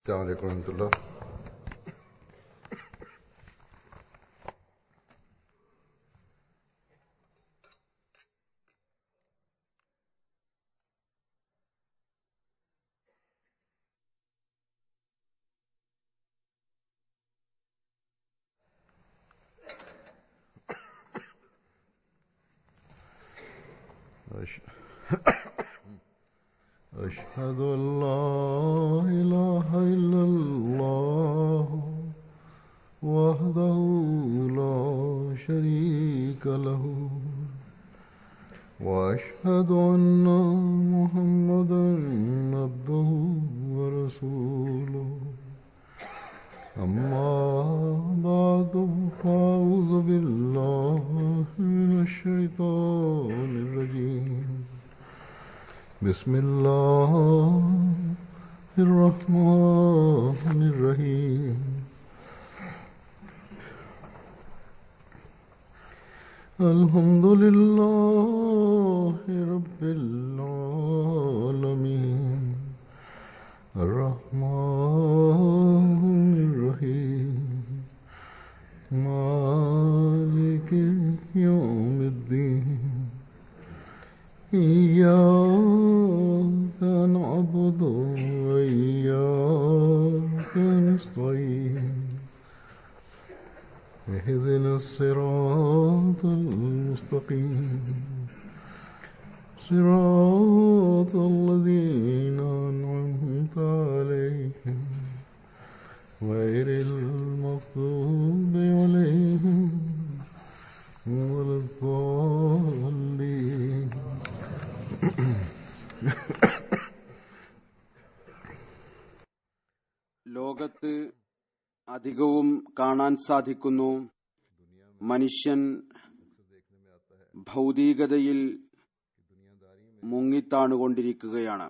السلام عليكم ورحمة الله أش- أشهد أن لا إله إلا الله وحده لا شريك له وأشهد أن محمدا عبده ورسوله أما بعد فأعوذ بالله من الشيطان الرجيم بسم الله الرحمن الرحيم الحمد لله رب العالمين الرحمن الرحيم مالك يوم الدين إياك نعبد وإياك نستعين اهدنا الصراط المستقيم صراط الذين أنعمت عليهم غير المغضوب عليهم ولا الضالين ലോകത്ത് അധികവും കാണാൻ സാധിക്കുന്നു മനുഷ്യൻ ഭൗതികതയിൽ മുങ്ങിത്താണുകൊണ്ടിരിക്കുകയാണ്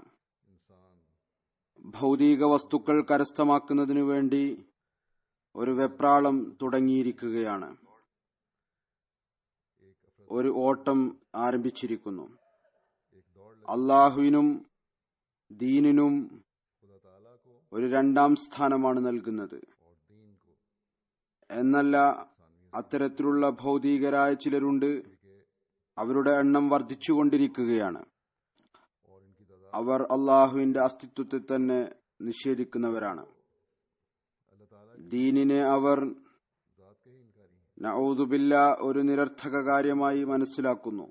ഭൗതിക വസ്തുക്കൾ കരസ്ഥമാക്കുന്നതിനു വേണ്ടി ഒരു വെപ്രാളം തുടങ്ങിയിരിക്കുകയാണ് ഒരു ഓട്ടം ആരംഭിച്ചിരിക്കുന്നു അള്ളാഹുവിനും ദീനിനും ഒരു രണ്ടാം സ്ഥാനമാണ് നൽകുന്നത് എന്നല്ല അത്തരത്തിലുള്ള ഭൗതികരായ ചിലരുണ്ട് അവരുടെ എണ്ണം വർദ്ധിച്ചുകൊണ്ടിരിക്കുകയാണ് അവർ അള്ളാഹുവിന്റെ അസ്തിത്വത്തെ തന്നെ നിഷേധിക്കുന്നവരാണ് ദീനിനെ അവർ നഊദുബില്ല ഒരു നിരർത്ഥക കാര്യമായി മനസ്സിലാക്കുന്നു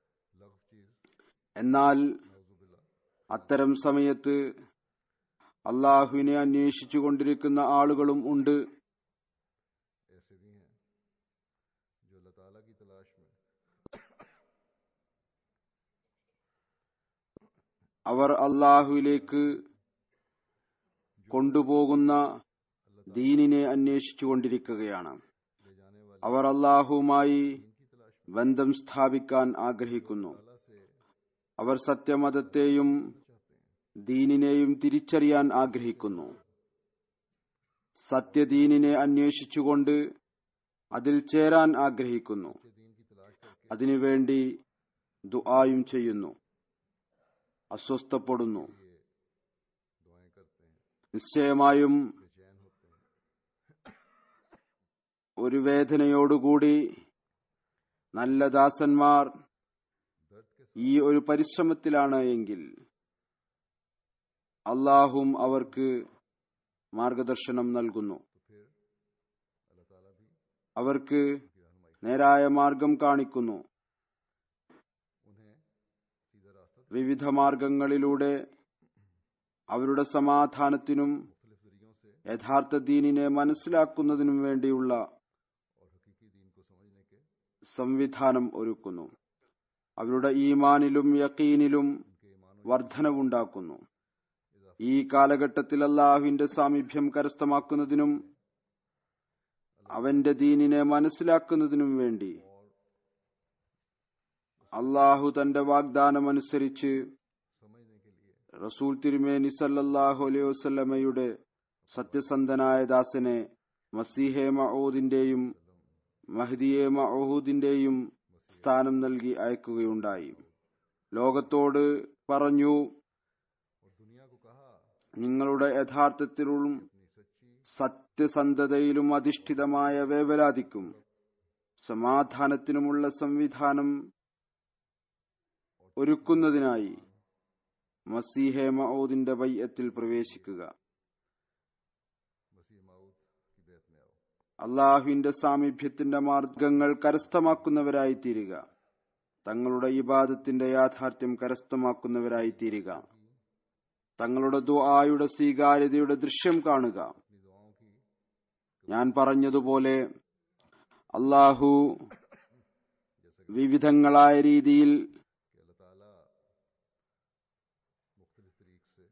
എന്നാൽ അത്തരം സമയത്ത് അള്ളാഹുവിനെ അന്വേഷിച്ചു കൊണ്ടിരിക്കുന്ന ആളുകളും ഉണ്ട് അവർ അള്ളാഹുവിലേക്ക് കൊണ്ടുപോകുന്ന ദീനിനെ അന്വേഷിച്ചു കൊണ്ടിരിക്കുകയാണ് അവർ അള്ളാഹുവുമായി ബന്ധം സ്ഥാപിക്കാൻ ആഗ്രഹിക്കുന്നു അവർ സത്യമതത്തെയും ദീനിനെയും തിരിച്ചറിയാൻ ആഗ്രഹിക്കുന്നു സത്യദീനിനെ അന്വേഷിച്ചുകൊണ്ട് അതിൽ ചേരാൻ ആഗ്രഹിക്കുന്നു അതിനുവേണ്ടി ദുആയും ചെയ്യുന്നു അസ്വസ്ഥപ്പെടുന്നു നിശ്ചയമായും ഒരു വേദനയോടുകൂടി നല്ല ദാസന്മാർ ഈ ഒരു പരിശ്രമത്തിലാണ് എങ്കിൽ അള്ളാഹും അവർക്ക് മാർഗദർശനം നൽകുന്നു അവർക്ക് നേരായ മാർഗം കാണിക്കുന്നു വിവിധ മാർഗങ്ങളിലൂടെ അവരുടെ സമാധാനത്തിനും യഥാർത്ഥ ദീനിനെ മനസ്സിലാക്കുന്നതിനും വേണ്ടിയുള്ള സംവിധാനം ഒരുക്കുന്നു അവരുടെ ഈമാനിലും യക്കീനിലും വർധനവുണ്ടാക്കുന്നു ഈ കാലഘട്ടത്തിൽ അള്ളാഹുവിന്റെ സാമീപ്യം കരസ്ഥമാക്കുന്നതിനും അവന്റെ ദീനിനെ മനസ്സിലാക്കുന്നതിനും വേണ്ടി അള്ളാഹു തന്റെ വാഗ്ദാനം അനുസരിച്ച് റസൂൽ തിരുമേനി സല്ലല്ലാഹു അലൈഹി വസല്ലമയുടെ സത്യസന്ധനായ ദാസനെ മസീഹെ മഹൂദിന്റെയും മഹദിയെ മഹൂദിന്റെയും സ്ഥാനം നൽകി അയക്കുകയുണ്ടായി ലോകത്തോട് പറഞ്ഞു നിങ്ങളുടെ യഥാർത്ഥത്തിലും സത്യസന്ധതയിലും അധിഷ്ഠിതമായ വേവലാതിക്കും സമാധാനത്തിനുമുള്ള സംവിധാനം ഒരുക്കുന്നതിനായി മസീഹെ മൌദിന്റെ ബയ്യത്തിൽ പ്രവേശിക്കുക मसीह माऊद की बैत में आओ അള്ളാഹുവിന്റെ സാമീപ്യത്തിന്റെ മാർഗങ്ങൾ കരസ്ഥമാക്കുന്നവരായി തീരുക തങ്ങളുടെ ഇബാദത്തിന്റെ യാഥാർത്ഥ്യം കരസ്ഥമാക്കുന്നവരായി തീരുക തങ്ങളുടെ ദുആയുടെ സ്വീകാര്യതയുടെ ദൃശ്യം കാണുക ഞാൻ പറഞ്ഞതുപോലെ അള്ളാഹു വിവിധങ്ങളായ രീതിയിൽ कि अल्लाह ताला मुख्तलिफ तरीक से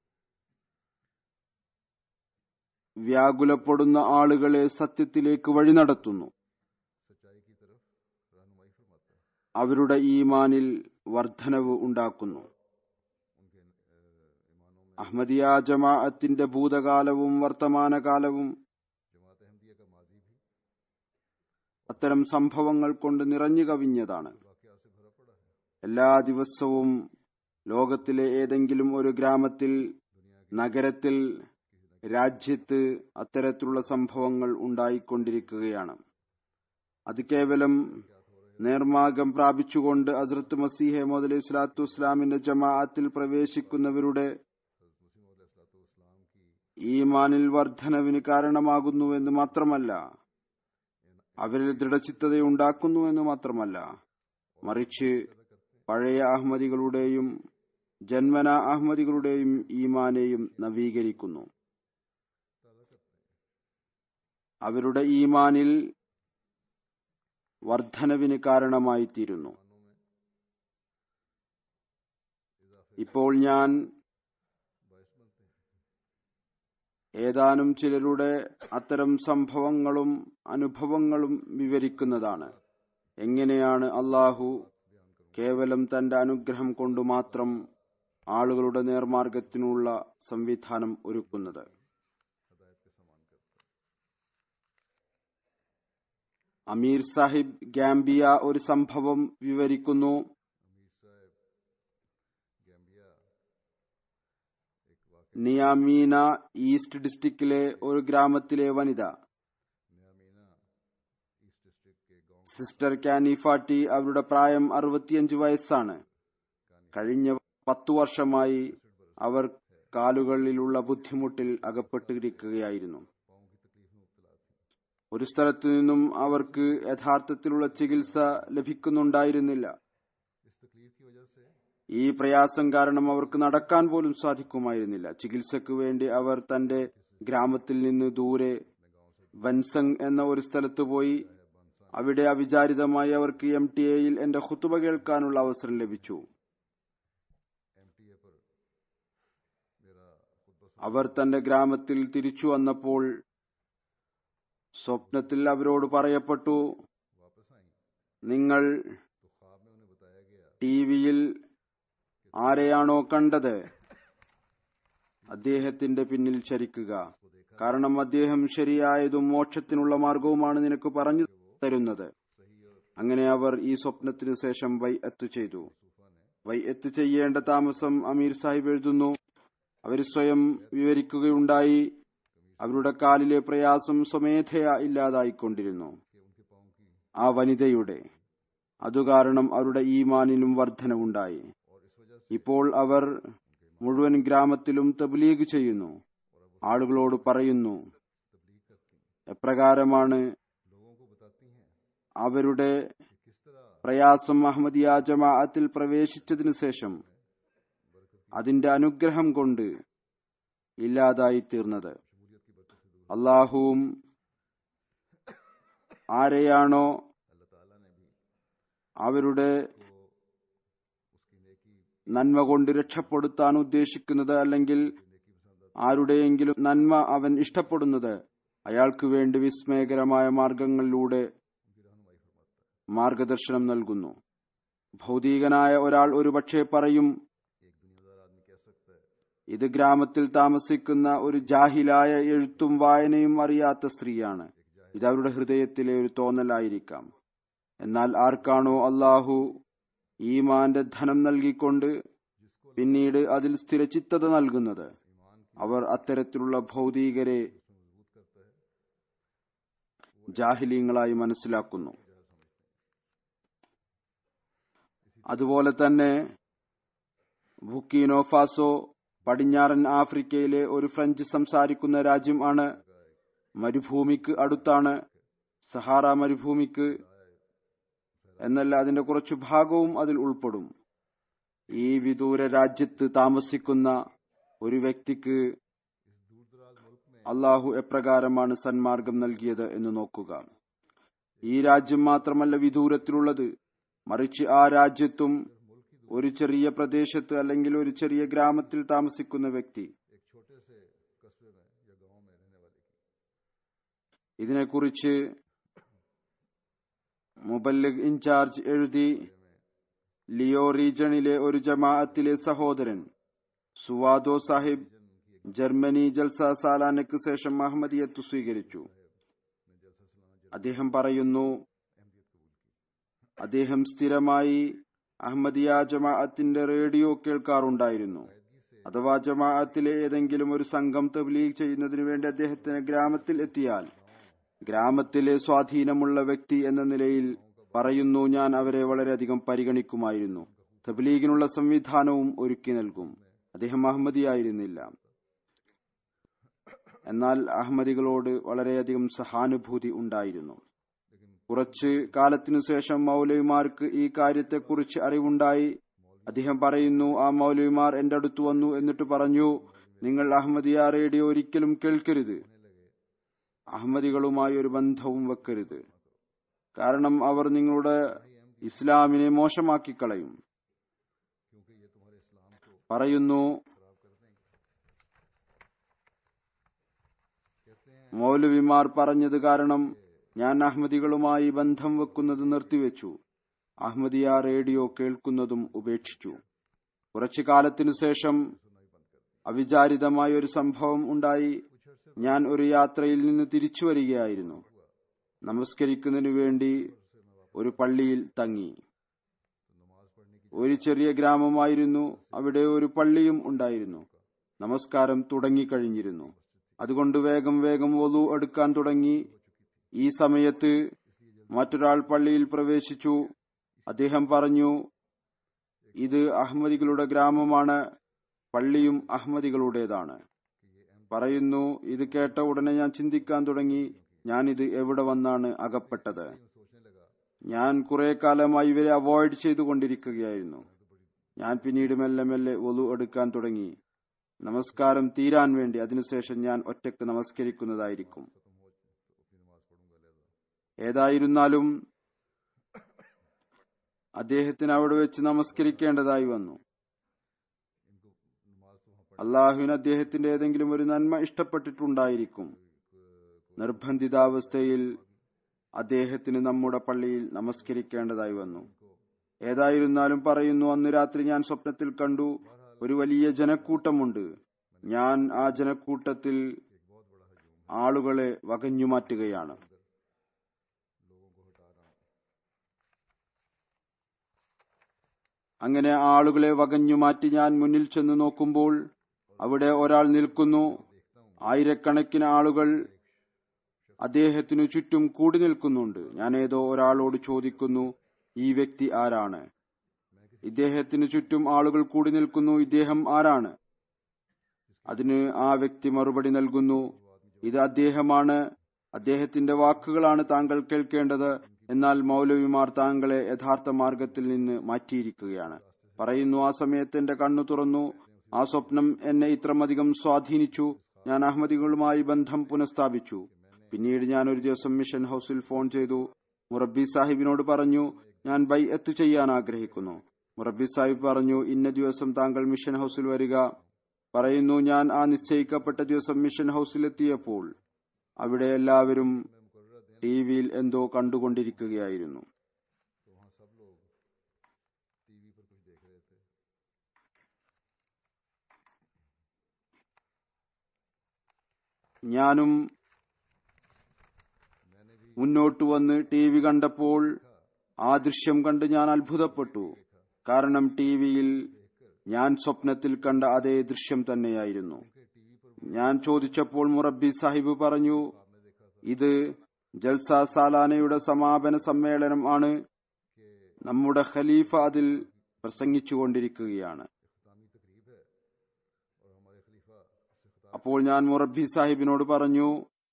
വ്യാകുലപ്പെടുന്ന ആളുകളെ സത്യത്തിലേക്ക് വഴി നടത്തുന്നു सच्चाई की तरफ रहनुमाई फरमाता है അവരുടെ ഈമാനിൽ വർധനവ് ഉണ്ടാക്കുന്നു उनके अ, ईमानों में അഹമ്മദിയ ജമാഅത്തിന്റെ ഭൂതകാലവും വർത്തമാനകാലവും जमात अहमदिया का माजी भी അത്തരം സംഭവങ്ങൾ കൊണ്ട് നിറഞ്ഞു കവിഞ്ഞതാണ് वाकया से भरा पड़ा है എല്ലാ ദിവസവും ലോകത്തിലെ ഏതെങ്കിലും ഒരു ഗ്രാമത്തിൽ നഗരത്തിൽ രാജ്യത്ത് അത്തരത്തിലുള്ള സംഭവങ്ങൾ ഉണ്ടായിക്കൊണ്ടിരിക്കുകയാണ് അത് കേവലം നേർമാർഗം പ്രാപിച്ചുകൊണ്ട് അസറത്ത് മസീഹെ മോദ് സ്വലാത്തു വസ്സലാമിന്റെ ജമാഅത്തിൽ പ്രവേശിക്കുന്നവരുടെ ഈമാനിൽ വർധനവിന് കാരണമാകുന്നുവെന്ന് മാത്രമല്ല അവരിൽ ദൃഢചിത്തതയുണ്ടാക്കുന്നു എന്ന് മാത്രമല്ല മറിച്ച് പഴയ അഹമ്മദികളുടെയും ജന്മന അഹമ്മദികളുടെയും ഈമാനെയും നവീകരിക്കുന്നു അവരുടെ ഈമാനിൽ വർധനവിന് കാരണമായി തീരുന്നു ഇപ്പോൾ ഞാൻ ഏതാനും ചിലരുടെ അത്തരം സംഭവങ്ങളും അനുഭവങ്ങളും വിവരിക്കുന്നതാണ് എങ്ങനെയാണ് അള്ളാഹു കേവലം തന്റെ അനുഗ്രഹം കൊണ്ട് മാത്രം ആളുകളുടെ നേർമാർഗത്തിനുള്ള സംവിധാനം ഒരുക്കുന്നത് അമീർ സാഹിബ് ഗാംബിയ ഒരു സംഭവം വിവരിക്കുന്നു നിയാമീന ഈസ്റ്റ് ഡിസ്ട്രിക്റ്റിലെ ഒരു ഗ്രാമത്തിലെ വനിത സിസ്റ്റർ കാനിഫാട്ടി അവരുടെ പ്രായം അറുപത്തിയഞ്ച് വയസ്സാണ് കഴിഞ്ഞ പത്തു വർഷമായി അവർ കാലുകളിലുള്ള ബുദ്ധിമുട്ടിൽ അകപ്പെട്ടിരിക്കുകയായിരുന്നു ഒരു സ്ഥലത്തു നിന്നും അവർക്ക് യഥാർത്ഥത്തിലുള്ള ചികിത്സ ലഭിക്കുന്നുണ്ടായിരുന്നില്ല इस तकलीफ की वजह से ഈ പ്രയാസം കാരണം അവർക്ക് നടക്കാൻ പോലും സാധിക്കുമായിരുന്നില്ല ചികിത്സയ്ക്ക് വേണ്ടി അവർ തന്റെ ഗ്രാമത്തിൽ നിന്ന് ദൂരെ ബൻസങ് എന്ന ഒരു സ്ഥലത്ത് പോയി അവിടെ അവിചാരിതമായി അവർക്ക് എം ടി എയിൽ എന്റെ ഹുത്തുബ കേൾക്കാനുള്ള അവസരം ലഭിച്ചു एमटीए पर मेरा खुतबा അവർ തന്റെ ഗ്രാമത്തിൽ തിരിച്ചു വന്നപ്പോൾ സ്വപ്നത്തിൽ അവരോട് പറയപ്പെട്ടു वापस आई നിങ്ങൾ तो ख्वाब में उन्हें बताया गया ടി വിയിൽ ആരെയാണോ കണ്ടത് അദ്ദേഹത്തിന്റെ പിന്നിൽ ചരിക്കുക കാരണം അദ്ദേഹം ശരിയായതും മോക്ഷത്തിനുള്ള മാർഗവുമാണ് നിനക്ക് പറഞ്ഞു തരുന്നത് അങ്ങനെ അവർ ഈ സ്വപ്നത്തിനു ശേഷം വൈ എത്തു ചെയ്തു വൈ എത്ത് ചെയ്യേണ്ട താമസം അമീർ സാഹിബ് എഴുതുന്നു അവർ സ്വയം വിവരിക്കുകയുണ്ടായി അവരുടെ കാലിലെ പ്രയാസം സ്വമേധയാ ഇല്ലാതായിക്കൊണ്ടിരുന്നു ആ വനിതയുടെ അതുകാരണം അവരുടെ ഈമാനിലും വർധനവുണ്ടായി ഇപ്പോൾ അവർ മുഴുവൻ ഗ്രാമത്തിലും തബ്ലീഗ് ചെയ്യുന്നു ആളുകളോട് പറയുന്നു എപ്രകാരമാണ് लोगों को बताती हैं അവരുടെ किस तरह പ്രയാസം അഹമ്മദിയ ജമാഅത്തിൽ പ്രവേശിച്ചതിനു ശേഷം അതിന്റെ അനുഗ്രഹം കൊണ്ട് ഇല്ലാതായി തീർന്നത് അള്ളാഹുവും ആരെയാണോ അവരുടെ നന്മ കൊണ്ട് രക്ഷപ്പെടുത്താൻ ഉദ്ദേശിക്കുന്നത് അല്ലെങ്കിൽ ആരുടെയെങ്കിലും നന്മ അവൻ ഇഷ്ടപ്പെടുന്നത് അയാൾക്ക് വേണ്ടി വിസ്മയകരമായ മാർഗങ്ങളിലൂടെ മാർഗദർശനം നൽകുന്നു ഭൗതികനായ ഒരാൾ ഒരുപക്ഷെ പറയും ഇത് ഗ്രാമത്തിൽ താമസിക്കുന്ന ഒരു ജാഹിലായ എഴുത്തും വായനയും അറിയാത്ത സ്ത്രീയാണ് ഇത് അവരുടെ ഹൃദയത്തിലെ ഒരു തോന്നലായിരിക്കാം എന്നാൽ ആർക്കാണോ അള്ളാഹു ഈമാന്റെ ധനം നൽകിക്കൊണ്ട് പിന്നീട് അതിൽ സ്ഥിരചിത്തത നൽകുന്നത് അവർ അത്തരത്തിലുള്ള ഭൗതികരെ ജാഹിലീങ്ങളായി മനസ്സിലാക്കുന്നു അതുപോലെ തന്നെ ബുക്കീനോ ഫാസോ പടിഞ്ഞാറൻ ആഫ്രിക്കയിലെ ഒരു ഫ്രഞ്ച് സംസാരിക്കുന്ന രാജ്യം ആണ് മരുഭൂമിക്ക് അടുത്താണ് സഹാറ മരുഭൂമിക്ക് എന്നല്ല അതിന്റെ കുറച്ചു ഭാഗവും അതിൽ ഉൾപ്പെടും ഈ വിദൂര രാജ്യത്ത് താമസിക്കുന്ന ഒരു വ്യക്തിക്ക് അള്ളാഹു എപ്രകാരമാണ് സന്മാർഗം നൽകിയത് എന്ന് നോക്കുക ഈ രാജ്യം മാത്രമല്ല വിദൂരത്തിലുള്ളത് മറിച്ച് ആ രാജ്യത്തും ഒരു ചെറിയ പ്രദേശത്ത് അല്ലെങ്കിൽ ഒരു ചെറിയ ഗ്രാമത്തിൽ താമസിക്കുന്ന വ്യക്തി एक छोटे से कस्बे में या गांव में रहने वाले की ഇതിനെക്കുറിച്ച് മുബല്ലിഗ് ഇൻചാർജ് എഴുതി ലിയോ റീജണിലെ ഒരു ജമാഅത്തിലെ സഹോദരൻ സുവാദോ സാഹിബ് ജർമ്മനി ജൽസ സാലാനയ്ക്ക് ശേഷം അഹമ്മദിയത്ത് സ്വീകരിച്ചു അദ്ദേഹം പറയുന്നു അദ്ദേഹം സ്ഥിരമായി അഹമ്മദിയ ജമാഅത്തിന്റെ റേഡിയോ കേൾക്കാറുണ്ടായിരുന്നു അഥവാ ജമാഅത്തിലെ ഏതെങ്കിലും ഒരു സംഘം തബ്ലീഗ് ചെയ്യുന്നതിനു വേണ്ടി അദ്ദേഹത്തിന് ഗ്രാമത്തിൽ എത്തിയാൽ ഗ്രാമത്തിലെ സ്വാധീനമുള്ള വ്യക്തി എന്ന നിലയിൽ പറയുന്നു ഞാൻ അവരെ വളരെയധികം പരിഗണിക്കുമായിരുന്നു തബ്ലീഗിനുള്ള സംവിധാനവും ഒരുക്കി നൽകും അദ്ദേഹം അഹമ്മദിയായിരുന്നില്ല എന്നാൽ അഹമ്മദികളോട് വളരെയധികം സഹാനുഭൂതി ഉണ്ടായിരുന്നു കുറച്ച് കാലത്തിനു ശേഷം മൗലവിമാർക്ക് ഈ കാര്യത്തെക്കുറിച്ച് അറിവുണ്ടായി അദ്ദേഹം പറയുന്നു ആ മൗലവിമാർ എന്റെ അടുത്ത് വന്നു എന്നിട്ട് പറഞ്ഞു നിങ്ങൾ അഹമ്മദിയ റേഡിയോ ഒരിക്കലും കേൾക്കരുത് അഹമ്മദികളുമായി ഒരു ബന്ധവും വെക്കരുത് കാരണം അവർ നിങ്ങളുടെ ഇസ്ലാമിനെ മോശമാക്കി കളയും പറയുന്നു മൗലവിമാർ പറഞ്ഞത് കാരണം ഞാൻ അഹമ്മദികളുമായി ബന്ധം വെക്കുന്നത് നിർത്തിവെച്ചു അഹമ്മദിയ റേഡിയോ കേൾക്കുന്നതും ഉപേക്ഷിച്ചു കുറച്ചു കാലത്തിനു ശേഷം അവിചാരിതമായ ഒരു സംഭവം ഉണ്ടായി ഞാൻ ഒരു യാത്രയിൽ നിന്ന് തിരിച്ചു വരികയായിരുന്നു നമസ്കരിക്കുന്നതിനു വേണ്ടി ഒരു പള്ളിയിൽ തങ്ങി ഒരു ചെറിയ ഗ്രാമമായിരുന്നു അവിടെ ഒരു പള്ളിയും ഉണ്ടായിരുന്നു നമസ്കാരം തുടങ്ങിക്കഴിഞ്ഞിരുന്നു അതുകൊണ്ട് വേഗം വേഗം വധു എടുക്കാൻ തുടങ്ങി ഈ സമയത്ത് മറ്റൊരാൾ പള്ളിയിൽ പ്രവേശിച്ചു അദ്ദേഹം പറഞ്ഞു ഇത് അഹമ്മദികളുടെ ഗ്രാമമാണ് പള്ളിയും അഹമ്മദികളുടേതാണ് പറയുന്നു ഇത് കേട്ട ഉടനെ ഞാൻ ചിന്തിക്കാൻ തുടങ്ങി ഞാൻ ഇത് എവിടെ വന്നാണ് അകപ്പെട്ടത് ഞാൻ കുറെ കാലമായി ഇവരെ അവോയ്ഡ് ചെയ്തുകൊണ്ടിരിക്കുകയായിരുന്നു ഞാൻ പിന്നീട് മെല്ലെ മെല്ലെ ഒലു എടുക്കാൻ തുടങ്ങി നമസ്കാരം തീരാൻ വേണ്ടി അതിനുശേഷം ഞാൻ ഒറ്റക്ക് നമസ്കരിക്കുന്നതായിരിക്കും ഏതായിരുന്നാലും അദ്ദേഹത്തിന് അവിടെ വെച്ച് നമസ്കരിക്കേണ്ടതായി വന്നു അള്ളാഹുവിന് അദ്ദേഹത്തിന്റെ ഏതെങ്കിലും ഒരു നന്മ ഇഷ്ടപ്പെട്ടിട്ടുണ്ടായിരിക്കും നിർബന്ധിതാവസ്ഥയിൽ അദ്ദേഹത്തിന് നമ്മുടെ പള്ളിയിൽ നമസ്കരിക്കേണ്ടതായി വന്നു ഏതായിരുന്നാലും പറയുന്നു അന്ന് രാത്രി ഞാൻ സ്വപ്നത്തിൽ കണ്ടു ഒരു വലിയ ജനക്കൂട്ടമുണ്ട് ഞാൻ ആ ജനക്കൂട്ടത്തിൽ ആളുകളെ വകഞ്ഞുമാറ്റുകയാണ് അങ്ങനെ ആളുകളെ വകഞ്ഞുമാറ്റി ഞാൻ മുന്നിൽ ചെന്ന് നോക്കുമ്പോൾ അവിടെ ഒരാൾ നിൽക്കുന്നു ആയിരക്കണക്കിന് ആളുകൾ അദ്ദേഹത്തിനു ചുറ്റും കൂടി നിൽക്കുന്നുണ്ട് ഞാൻ ഏതോ ഒരാളോട് ചോദിക്കുന്നു ഈ വ്യക്തി ആരാണ് ഇദ്ദേഹത്തിനു ചുറ്റും ആളുകൾ കൂടി നിൽക്കുന്നു ഇദ്ദേഹം ആരാണ് അതിന് ആ വ്യക്തി മറുപടി നൽകുന്നു ഇത് അദ്ദേഹമാണ് അദ്ദേഹത്തിന്റെ വാക്കുകളാണ് താങ്കൾ കേൾക്കേണ്ടത് എന്നാൽ മൗലവിമാർ താങ്കളെ യഥാർത്ഥ മാർഗത്തിൽ നിന്ന് മാറ്റിയിരിക്കുകയാണ് പറയുന്നു ആ സമയത്ത് എന്റെ കണ്ണു തുറന്നു ആ സ്വപ്നം എന്നെ ഇത്രമധികം സ്വാധീനിച്ചു ഞാൻ അഹമ്മദികളുമായി ബന്ധം പുനഃസ്ഥാപിച്ചു പിന്നീട് ഞാൻ ഒരു ദിവസം മിഷൻ ഹൌസിൽ ഫോൺ ചെയ്തു മുറബി സാഹിബിനോട് പറഞ്ഞു ഞാൻ ബൈ എത്ത് ചെയ്യാൻ ആഗ്രഹിക്കുന്നു മുറബി സാഹിബ് പറഞ്ഞു ഇന്ന ദിവസം താങ്കൾ മിഷൻ ഹൌസിൽ വരിക പറയുന്നു ഞാൻ ആ നിശ്ചയിക്കപ്പെട്ട ദിവസം മിഷൻ ഹൌസിലെത്തിയപ്പോൾ അവിടെ എല്ലാവരും ടി വിയിൽ എന്തോ കണ്ടുകൊണ്ടിരിക്കുകയായിരുന്നു ഞാനും മുന്നോട്ട് വന്ന് ടി വി കണ്ടപ്പോൾ ആ ദൃശ്യം കണ്ട് ഞാൻ അത്ഭുതപ്പെട്ടു കാരണം ടി വിയിൽ ഞാൻ സ്വപ്നത്തിൽ കണ്ട അതേ ദൃശ്യം തന്നെയായിരുന്നു ഞാൻ ചോദിച്ചപ്പോൾ മുറബി സാഹിബ് പറഞ്ഞു ഇത് ജൽസ സാലാനയുടെ സമാപന സമ്മേളനം ആണ് നമ്മുടെ ഖലീഫ അതിൽ പ്രസംഗിച്ചുകൊണ്ടിരിക്കുകയാണ് इख्तामी तकरीब है और हमारे खलीफा इससे खिताब അപ്പോൾ ഞാൻ മുറബി സാഹിബിനോട് പറഞ്ഞു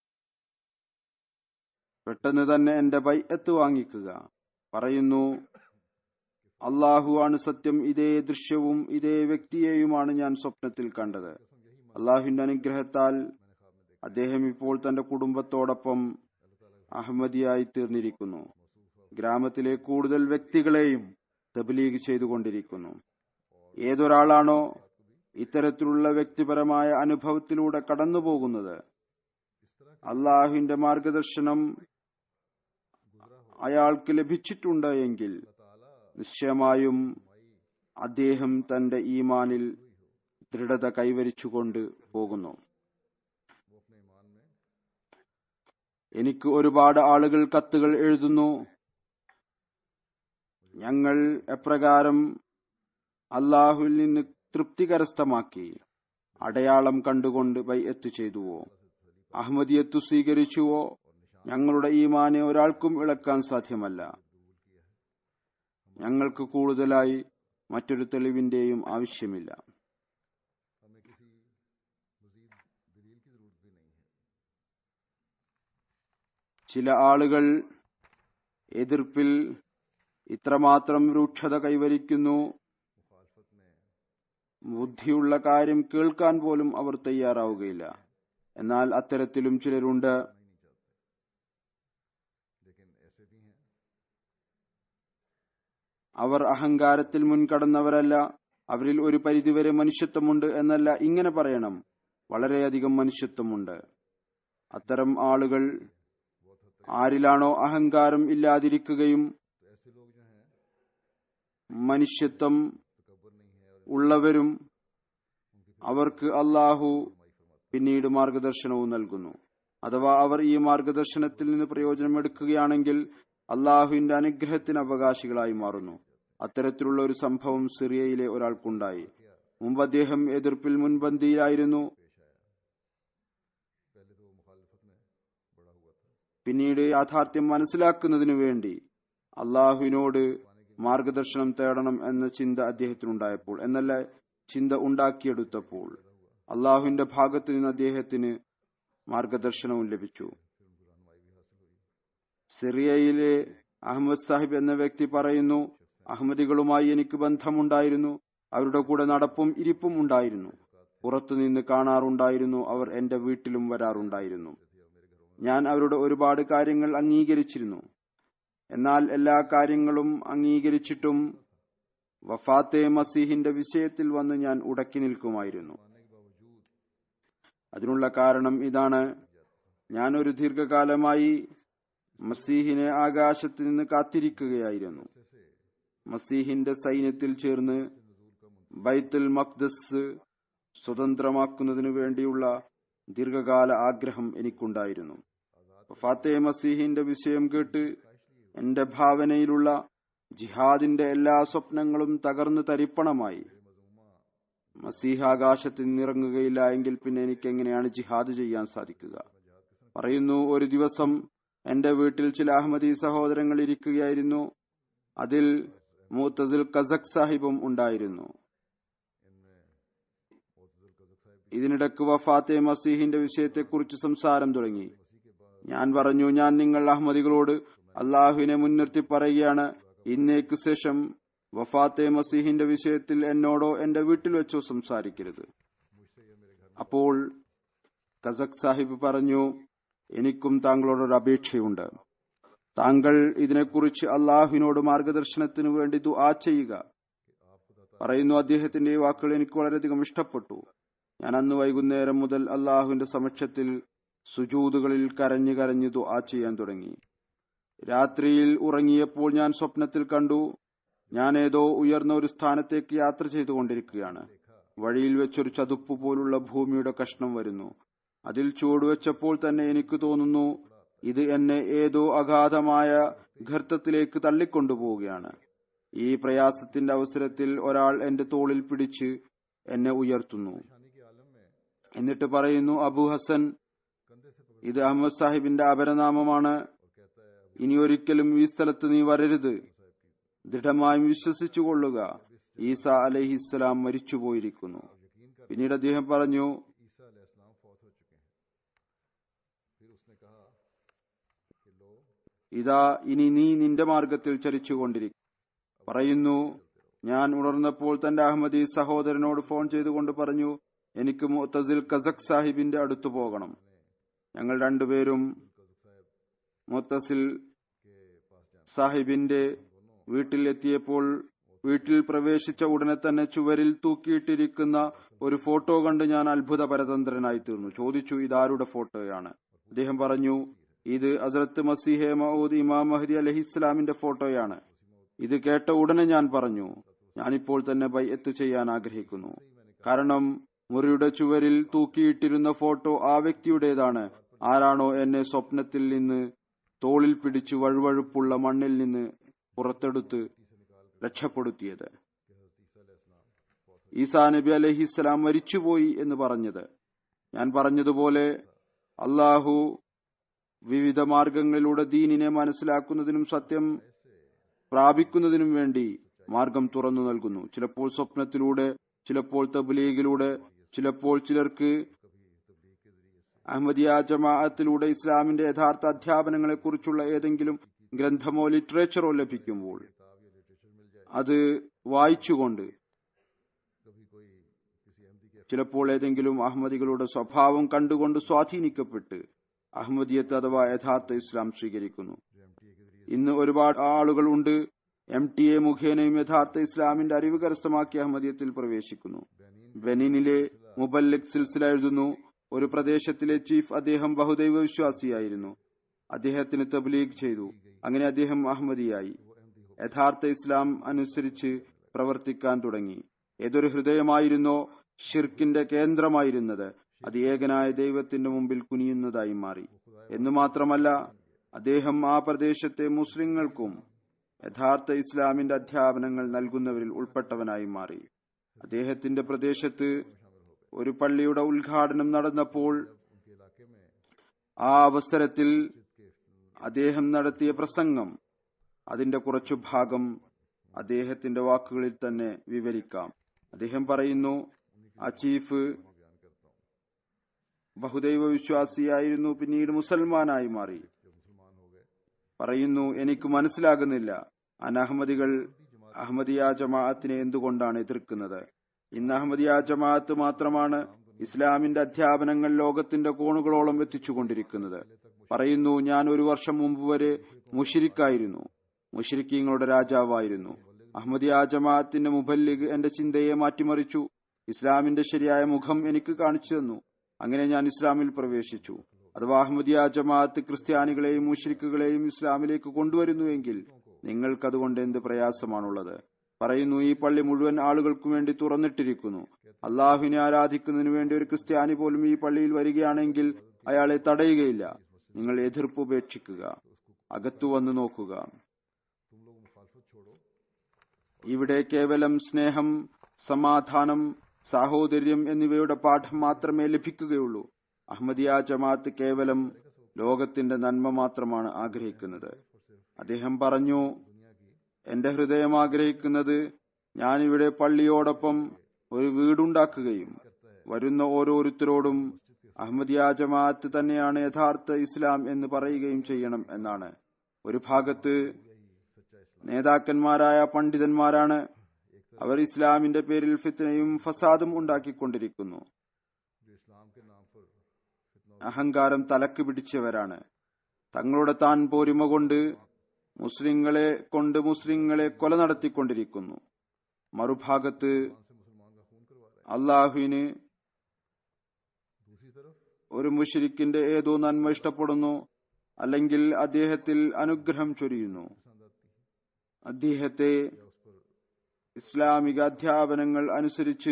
പെട്ടെന്ന് തന്നെ എന്റെ ബൈഅത്ത് വാങ്ങിക്കുക പറയുന്നു അള്ളാഹു ആണ് സത്യം ഇതേ ദൃശ്യവും ഇതേ വ്യക്തിയെയുമാണ് ഞാൻ സ്വപ്നത്തിൽ കണ്ടത് അള്ളാഹുവിന്റെ അനുഗ്രഹത്താൽ അദ്ദേഹം ഇപ്പോൾ തന്റെ കുടുംബത്തോടൊപ്പം അഹമ്മദിയായി തീർന്നിരിക്കുന്നു ഗ്രാമത്തിലെ കൂടുതൽ വ്യക്തികളെയും തബ്ലീഗ് ചെയ്തുകൊണ്ടിരിക്കുന്നു ഏതൊരാളാണോ ഇത്തരത്തിലുള്ള വ്യക്തിപരമായ അനുഭവത്തിലൂടെ കടന്നുപോകുന്നത് അള്ളാഹുവിന്റെ മാർഗദർശനം അയാൾക്ക് ലഭിച്ചിട്ടുണ്ട് എങ്കിൽ നിശ്ചയമായും അദ്ദേഹം തന്റെ ഈമാനിൽ ദൃഢത കൈവരിച്ചുകൊണ്ട് പോകുന്നു वो अपने ईमान में എനിക്ക് ഒരുപാട് ആളുകൾ കത്തുകൾ എഴുതുന്നു ഞങ്ങൾ എപ്രകാരം അള്ളാഹുവിൽ നിന്ന് തൃപ്തി കരസ്ഥമാക്കി അടയാളം കണ്ടുകൊണ്ട് ബൈഅത്ത് ചെയ്തുവോ അഹമ്മദിയത്ത് സ്വീകരിച്ചുവോ ഞങ്ങളുടെ ഈമാനെ ഒരാൾക്കും ഇളക്കാൻ സാധ്യമല്ല ഞങ്ങൾക്ക് കൂടുതലായി മറ്റൊരു തെളിവിന്റെയും ആവശ്യമില്ല हमें किसी मजीद दलील की जरूरत भी नहीं है ചില ആളുകൾ എതിർപ്പിൽ ഇത്രമാത്രം രൂക്ഷത കൈവരിക്കുന്നു मुखालफत में ബുദ്ധിയുള്ള കാര്യം കേൾക്കാൻ പോലും അവർ തയ്യാറാവുകയില്ല എന്നാൽ അത്തരത്തിലും ചിലരുണ്ട് नहीं चाहते लेकिन ऐसे भी हैं അവർ അഹങ്കാരത്തിൽ മുൻകടന്നവരല്ല അവരിൽ ഒരു പരിധിവരെ മനുഷ്യത്വമുണ്ട് എന്നല്ല ഇങ്ങനെ പറയണം വളരെയധികം മനുഷ്യത്വമുണ്ട് അത്തരം ആളുകൾ ആരിലാണോ അഹങ്കാരം ഇല്ലാതിരിക്കുകയും तो ऐसे लोग जो हैं മനുഷ്യത്വം तकबर नहीं है और ഉള്ളവരും അവർക്ക് അള്ളാഹു പിന്നീട് മാർഗദർശനവും നൽകുന്നു അഥവാ അവർ ഈ മാർഗദർശനത്തിൽ നിന്ന് പ്രയോജനമെടുക്കുകയാണെങ്കിൽ അള്ളാഹുവിന്റെ അനുഗ്രഹത്തിന് അവകാശികളായി മാറുന്നു അത്തരത്തിലുള്ള ഒരു സംഭവം സിറിയയിലെ ഒരാൾക്കുണ്ടായി മുമ്പ് അദ്ദേഹം എതിർപ്പിൽ മുൻപന്തിയിലായിരുന്നു पहले तो वो मुखालफत में बड़ा हुआ था പിന്നീട് യാഥാർത്ഥ്യം മനസ്സിലാക്കുന്നതിനു വേണ്ടി അള്ളാഹുവിനോട് മാർഗദർശനം തേടണം എന്ന ചിന്ത അദ്ദേഹത്തിനുണ്ടായപ്പോൾ എന്നല്ല ചിന്ത ഉണ്ടാക്കിയെടുത്തപ്പോൾ അള്ളാഹുവിന്റെ ഭാഗത്തു നിന്ന് അദ്ദേഹത്തിന് മാർഗദർശനവും ലഭിച്ചു സിറിയയിലെ അഹമ്മദ് സാഹിബ് എന്ന വ്യക്തി പറയുന്നു അഹമ്മദികളുമായി എനിക്ക് ബന്ധമുണ്ടായിരുന്നു അവരുടെ കൂടെ നടപ്പും ഇരിപ്പും ഉണ്ടായിരുന്നു പുറത്തുനിന്ന് കാണാറുണ്ടായിരുന്നു അവർ എന്റെ വീട്ടിലും വരാറുണ്ടായിരുന്നു ഞാൻ അവരുടെ ഒരുപാട് കാര്യങ്ങൾ അംഗീകരിച്ചിരുന്നു എന്നാൽ എല്ലാ കാര്യങ്ങളും അംഗീകരിച്ചിട്ടും വഫാത്തെ മസീഹിന്റെ വിഷയത്തിൽ വന്ന് ഞാൻ ഉടക്കി നിൽക്കുമായിരുന്നു അതിനുള്ള കാരണം ഇതാണ് ഞാൻ ഒരു ദീർഘകാലമായി മസീഹിനെ ആകാശത്ത് നിന്ന് കാത്തിരിക്കുകയായിരുന്നു മസീഹിന്റെ സൈന്യത്തിൽ ചേർന്ന് ബൈത്തുൽ മഖ്ദസ് സ്വതന്ത്രമാക്കുന്നതിനു വേണ്ടിയുള്ള ദീർഘകാല ആഗ്രഹം എനിക്കുണ്ടായിരുന്നു ഫാത്തെ മസീഹിന്റെ വിഷയം കേട്ട് എന്റെ ഭാവനയിലുള്ള ജിഹാദിന്റെ എല്ലാ സ്വപ്നങ്ങളും തകർന്ന് തരിപ്പണമായി മസീഹ് ആകാശത്ത് നിന്നിറങ്ങുകയില്ല എങ്കിൽ പിന്നെ എനിക്ക് എങ്ങനെയാണ് ജിഹാദ് ചെയ്യാൻ സാധിക്കുക പറയുന്നു ഒരു ദിവസം എന്റെ വീട്ടിൽ ചില അഹമ്മദി സഹോദരങ്ങൾ ഇരിക്കുകയായിരുന്നു അതിൽ മൂത്തസിൽ കസക് സാഹിബും ഉണ്ടായിരുന്നു ഇതിനിടക്ക് വഫാത്തെ മസീഹിന്റെ വിഷയത്തെക്കുറിച്ച് സംസാരം തുടങ്ങി ഞാൻ പറഞ്ഞു ഞാൻ നിങ്ങൾ അഹമ്മദികളോട് അള്ളാഹുവിനെ മുൻനിർത്തി പറയുകയാണ് ഇന്നേക്ക് ശേഷം വഫാത്തെ മസീഹിന്റെ വിഷയത്തിൽ എന്നോടോ എന്റെ വീട്ടിൽ വെച്ചോ സംസാരിക്കരുത് അപ്പോൾ കസക് സാഹിബ് പറഞ്ഞു എനിക്കും താങ്കളോടൊരു അപേക്ഷയുണ്ട് താങ്കൾ ഇതിനെക്കുറിച്ച് അള്ളാഹുവിനോട് മാർഗദർശനത്തിനു വേണ്ടി ദുആ ചെയ്യുക പറയുന്നു അദ്ദേഹത്തിന്റെ ഈ വാക്കുകൾ എനിക്ക് വളരെയധികം ഇഷ്ടപ്പെട്ടു ഞാൻ അന്ന് വൈകുന്നേരം മുതൽ അള്ളാഹുവിന്റെ സമക്ഷത്തിൽ സുജൂതുകളിൽ കരഞ്ഞു കരഞ്ഞു ദുആ ചെയ്യാൻ തുടങ്ങി രാത്രിയിൽ ഉറങ്ങിയപ്പോൾ ഞാൻ സ്വപ്നത്തിൽ കണ്ടു ഞാൻ ഏതോ ഉയർന്ന ഒരു സ്ഥാനത്തേക്ക് യാത്ര ചെയ്തുകൊണ്ടിരിക്കുകയാണ് വഴിയിൽ വെച്ചൊരു ചതുപ്പ് പോലുള്ള ഭൂമിയുടെ കഷ്ണം വരുന്നു അതിൽ ചുവടുവെച്ചപ്പോൾ തന്നെ എനിക്ക് തോന്നുന്നു ഇത് എന്നെ ഏതോ അഗാധമായ ഗർത്തത്തിലേക്ക് തള്ളിക്കൊണ്ടുപോവുകയാണ് ഈ പ്രയാസത്തിന്റെ അവസരത്തിൽ ഒരാൾ എന്റെ തോളിൽ പിടിച്ച് എന്നെ ഉയർത്തുന്നു എന്നിട്ട് പറയുന്നു അബു ഹസൻ ഇത് അഹമ്മദ് സാഹിബിന്റെ അപരനാമമാണ് ഇനി ഒരിക്കലും ഈ സ്ഥലത്ത് നീ വരരുത് ദൃഢമായും വിശ്വസിച്ചു കൊള്ളുക ഈസ അലഹിസ്സലാം മരിച്ചുപോയിരിക്കുന്നു പിന്നീട് അദ്ദേഹം പറഞ്ഞു ईसा अलैहिस्सलाम फौत हो चुके हैं फिर उसने कहा कि लो ഇതാ ഇനി നീ നിന്റെ മാർഗത്തിൽ ചലിച്ചുകൊണ്ടിരിക്കും പറയുന്നു ഞാൻ ഉണർന്നപ്പോൾ തന്റെ അഹമ്മദി സഹോദരനോട് ഫോൺ ചെയ്തുകൊണ്ട് പറഞ്ഞു എനിക്ക് മുത്തസിൽ കസക് സാഹിബിന്റെ അടുത്ത് പോകണം ഞങ്ങൾ രണ്ടുപേരും മുത്തസിൽ സാഹിബിന്റെ വീട്ടിൽ എത്തിയപ്പോൾ വീട്ടിൽ പ്രവേശിച്ച ഉടനെ തന്നെ ചുവരിൽ തൂക്കിയിട്ടിരിക്കുന്ന ഒരു ഫോട്ടോ കണ്ട് ഞാൻ അത്ഭുത പരതന്ത്രനായി തീർന്നു ചോദിച്ചു ഇതാരുടെ ഫോട്ടോയാണ് അദ്ദേഹം പറഞ്ഞു ഇത് ഹസ്രത്ത് മസീഹെ മൗദ് ഇമാം മഹദി അലഹിസ്ലാമിന്റെ ഫോട്ടോയാണ് ഇത് കേട്ട ഉടനെ ഞാൻ പറഞ്ഞു ഞാനിപ്പോൾ തന്നെ ബൈഅത്ത് ചെയ്യാൻ ആഗ്രഹിക്കുന്നു കാരണം മുറിയുടെ ചുവരിൽ തൂക്കിയിട്ടിരുന്ന ഫോട്ടോ ആ വ്യക്തിയുടേതാണ് ആരാണോ എന്നെ സ്വപ്നത്തിൽ നിന്ന് തോളിൽ പിടിച്ചു വഴുവഴുപ്പുള്ള മണ്ണിൽ നിന്ന് പുറത്തെടുത്ത് രക്ഷപ്പെടുത്തിയത് ഈസാ നബി അലഹിസ്സലാം മരിച്ചുപോയി എന്ന് പറഞ്ഞത് ഞാൻ പറഞ്ഞതുപോലെ അള്ളാഹു വിവിധ മാർഗങ്ങളിലൂടെ ദീനിനെ മനസ്സിലാക്കുന്നതിനും സത്യം പ്രാപിക്കുന്നതിനും വേണ്ടി മാർഗം തുറന്നു നൽകുന്നു ചിലപ്പോൾ സ്വപ്നത്തിലൂടെ ചിലപ്പോൾ തബ്ലീഗിലൂടെ ചിലപ്പോൾ ചിലർക്ക് അഹമ്മദിയ ജമാഅത്തിലൂടെ ഇസ്ലാമിന്റെ യഥാർത്ഥ അധ്യാപനങ്ങളെ കുറിച്ചുള്ള ഏതെങ്കിലും ഗ്രന്ഥമോ ലിറ്ററേച്ചറോ ലഭിക്കുമ്പോൾ അത് വായിച്ചുകൊണ്ട് ചിലപ്പോൾ ഏതെങ്കിലും അഹമ്മദികളുടെ സ്വഭാവം കണ്ടുകൊണ്ട് സ്വാധീനിക്കപ്പെട്ട് അഹമ്മദിയത്ത് അഥവാ യഥാർത്ഥ ഇസ്ലാം സ്വീകരിക്കുന്നു ഇന്ന് ഒരുപാട് ആളുകൾ ഉണ്ട് എം ടി എ മുഖേനയും യഥാർത്ഥ ഇസ്ലാമിന്റെ അറിവ് കരസ്ഥമാക്കി അഹമ്മദിയത്തിൽ പ്രവേശിക്കുന്നു ബെനിനിലെ മുബല്ലിക് സിൽസില എഴുതുന്നു ഒരു പ്രദേശത്തിലെ ചീഫ് അദ്ദേഹം ബഹുദൈവ വിശ്വാസിയായിരുന്നു അദ്ദേഹത്തിന് തബ്ലീഗ് ചെയ്തു അങ്ങനെ അദ്ദേഹം അഹമ്മദിയായി യഥാർത്ഥ ഇസ്ലാം അനുസരിച്ച് പ്രവർത്തിക്കാൻ തുടങ്ങി ഏതൊരു ഹൃദയമായിരുന്നോ ഷിർക്കിന്റെ കേന്ദ്രമായിരുന്നത് അത് ഏകനായ ദൈവത്തിന്റെ മുമ്പിൽ കുനിയുന്നതായി മാറി എന്നു മാത്രമല്ല അദ്ദേഹം ആ പ്രദേശത്തെ മുസ്ലിങ്ങൾക്കും യഥാർത്ഥ ഇസ്ലാമിന്റെ അധ്യാപനങ്ങൾ നൽകുന്നവരിൽ ഉൾപ്പെട്ടവനായി മാറി അദ്ദേഹത്തിന്റെ പ്രദേശത്ത് ഒരു പള്ളിയുടെ ഉദ്ഘാടനം നടന്നപ്പോൾ ആ അവസരത്തിൽ അദ്ദേഹം നടത്തിയ പ്രസംഗം അതിന്റെ കുറച്ചു ഭാഗം അദ്ദേഹത്തിന്റെ വാക്കുകളിൽ തന്നെ വിവരിക്കാം അദ്ദേഹം പറയുന്നു ആ ചീഫ് ബഹുദൈവ വിശ്വാസിയായിരുന്നു പിന്നീട് മുസൽമാനായി മാറി പറയുന്നു എനിക്ക് മനസ്സിലാകുന്നില്ല അനഹമ്മദികൾ അഹമ്മദിയ ജമാഅത്തിനെ എന്തുകൊണ്ടാണ് എതിർക്കുന്നത് ഇന്ന് അഹമ്മദിയ ജമാഅത്ത് മാത്രമാണ് ഇസ്ലാമിന്റെ അധ്യാപനങ്ങൾ ലോകത്തിന്റെ കോണുകളോളം എത്തിച്ചുകൊണ്ടിരിക്കുന്നത് പറയുന്നു ഞാൻ ഒരു വർഷം മുമ്പ് വരെ മുഷിരിക്കായിരുന്നു മുഷിരിക്കീങ്ങളുടെ രാജാവായിരുന്നു അഹമ്മദിയ ജമാഅത്തിന്റെ മുബല്ലിഗ് എന്റെ ചിന്തയെ മാറ്റിമറിച്ചു ഇസ്ലാമിന്റെ ശരിയായ മുഖം എനിക്ക് കാണിച്ചു തന്നു അങ്ങനെ ഞാൻ ഇസ്ലാമിൽ പ്രവേശിച്ചു അഥവാ അഹമ്മദിയ ജമാഅത്ത് ക്രിസ്ത്യാനികളെയും മുഷ്രിക്കുകളെയും ഇസ്ലാമിലേക്ക് കൊണ്ടുവരുന്നുവെങ്കിൽ നിങ്ങൾക്കതുകൊണ്ട് എന്ത് പ്രയാസമാണുള്ളത് പറയുന്നു ഈ പള്ളി മുഴുവൻ ആളുകൾക്കും വേണ്ടി തുറന്നിട്ടിരിക്കുന്നു അള്ളാഹുവിനെ ആരാധിക്കുന്നതിന് വേണ്ടി ഒരു ക്രിസ്ത്യാനി പോലും ഈ പള്ളിയിൽ വരികയാണെങ്കിൽ അയാളെ തടയുകയില്ല നിങ്ങൾ എതിർപ്പ് ഉപേക്ഷിക്കുക അകത്തു വന്നു നോക്കുക ഇവിടെ കേവലം സ്നേഹം സമാധാനം സാഹോദര്യം എന്നിവയുടെ പാഠം മാത്രമേ ലഭിക്കുകയുള്ളൂ അഹമ്മദിയ ജമാഅത്ത് കേവലം ലോകത്തിന്റെ നന്മ മാത്രമാണ് ആഗ്രഹിക്കുന്നത് അദ്ദേഹം പറഞ്ഞു എന്റെ ഹൃദയം ആഗ്രഹിക്കുന്നത് ഞാനിവിടെ പള്ളിയോടൊപ്പം ഒരു വീടുണ്ടാക്കുകയും വരുന്ന ഓരോരുത്തരോടും അഹമ്മദിയ ജമാഅത്ത് തന്നെയാണ് യഥാർത്ഥ ഇസ്ലാം എന്ന് പറയുകയും ചെയ്യണം എന്നാണ് ഒരു ഭാഗത്ത് നേതാക്കന്മാരായ പണ്ഡിതന്മാരാണ് അവർ ഇസ്ലാമിന്റെ പേരിൽ ഫിത്തനയും ഫസാദും ഉണ്ടാക്കിക്കൊണ്ടിരിക്കുന്നു അഹങ്കാരം തലക്ക് പിടിച്ചവരാണ് തങ്ങളുടെ താൻ പോരിമ കൊണ്ട് മുസ്ലിങ്ങളെ കൊണ്ട് മുസ്ലിങ്ങളെ കൊല നടത്തിക്കൊണ്ടിരിക്കുന്നു മറുഭാഗത്ത് അള്ളാഹുവിന് ഒരു മുഷരിക്കിന്റെ ഏതോ നന്മ ഇഷ്ടപ്പെടുന്നു അല്ലെങ്കിൽ അദ്ദേഹത്തിൽ അനുഗ്രഹം ചൊരിയുന്നു അദ്ദേഹത്തെ ഇസ്ലാമിക അധ്യാപനങ്ങൾ അനുസരിച്ച്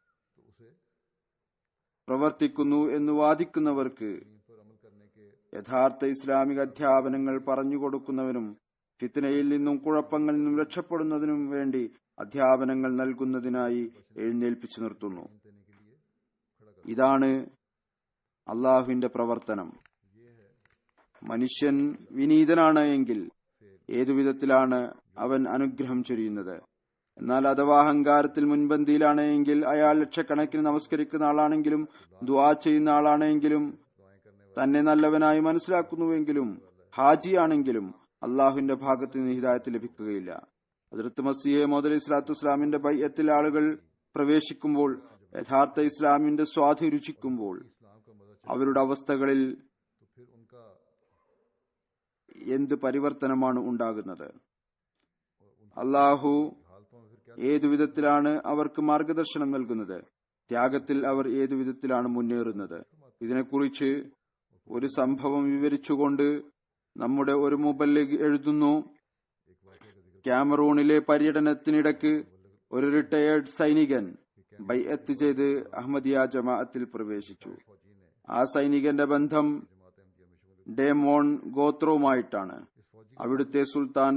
പ്രവർത്തിക്കുന്നു എന്ന് വാദിക്കുന്നവർക്ക് യഥാർത്ഥ ഇസ്ലാമിക അധ്യാപനങ്ങൾ പറഞ്ഞു കൊടുക്കുന്നവനും ഫിത്തനയിൽ നിന്നും കുഴപ്പങ്ങളിൽ നിന്നും രക്ഷപ്പെടുന്നതിനും വേണ്ടി അധ്യാപനങ്ങൾ നൽകുന്നതിനായി എഴുന്നേൽപ്പിച്ചു നിർത്തുന്നു ഇതാണ് അള്ളാഹുവിന്റെ പ്രവർത്തനം മനുഷ്യൻ വിനീതനാണ് എങ്കിൽ ഏതു വിധത്തിലാണ് അവൻ അനുഗ്രഹം ചൊരിയുന്നത് എന്നാൽ അഥവാ അഹങ്കാരത്തിൽ മുൻപന്തിയിലാണ് എങ്കിൽ അയാൾ ലക്ഷക്കണക്കിന് നമസ്കരിക്കുന്ന ആളാണെങ്കിലും ദ്വാ ചെയ്യുന്ന ആളാണെങ്കിലും തന്നെ നല്ലവനായി മനസ്സിലാക്കുന്നുവെങ്കിലും ഹാജിയാണെങ്കിലും അള്ളാഹുവിന്റെ ഭാഗത്ത് നിന്ന് ഹിദായത്ത് ലഭിക്കുകയില്ല അതിർത്ത് മസിയെ മോദലി ഇസ്ലാത്തു ഇസ്ലാമിന്റെ ബയ്യത്തിൽ ആളുകൾ പ്രവേശിക്കുമ്പോൾ യഥാർത്ഥ ഇസ്ലാമിന്റെ സ്വാധീനം രുചിക്കുമ്പോൾ അവരുടെ അവസ്ഥകളിൽ എന്ത് പരിവർത്തനമാണ് ഉണ്ടാകുന്നത് അള്ളാഹു ഏതു വിധത്തിലാണ് അവർക്ക് മാർഗദർശനം നൽകുന്നത് ത്യാഗത്തിൽ അവർ ഏതു വിധത്തിലാണ് മുന്നേറുന്നത് ഇതിനെക്കുറിച്ച് ഒരു സംഭവം വിവരിച്ചുകൊണ്ട് നമ്മുടെ ഒരു മുബല്ലിഗ് എഴുതുന്നു ക്യാമറൂണിലെ പര്യടനത്തിനിടക്ക് ഒരു റിട്ടയേർഡ് സൈനികൻ ബൈഅത്ത് ചെയ്ത് അഹമ്മദിയ ജമാഅത്തിൽ പ്രവേശിച്ചു ആ സൈനികന്റെ ബന്ധം ഡേമോൺ ഗോത്രവുമായിട്ടാണ് അവിടുത്തെ സുൽത്താൻ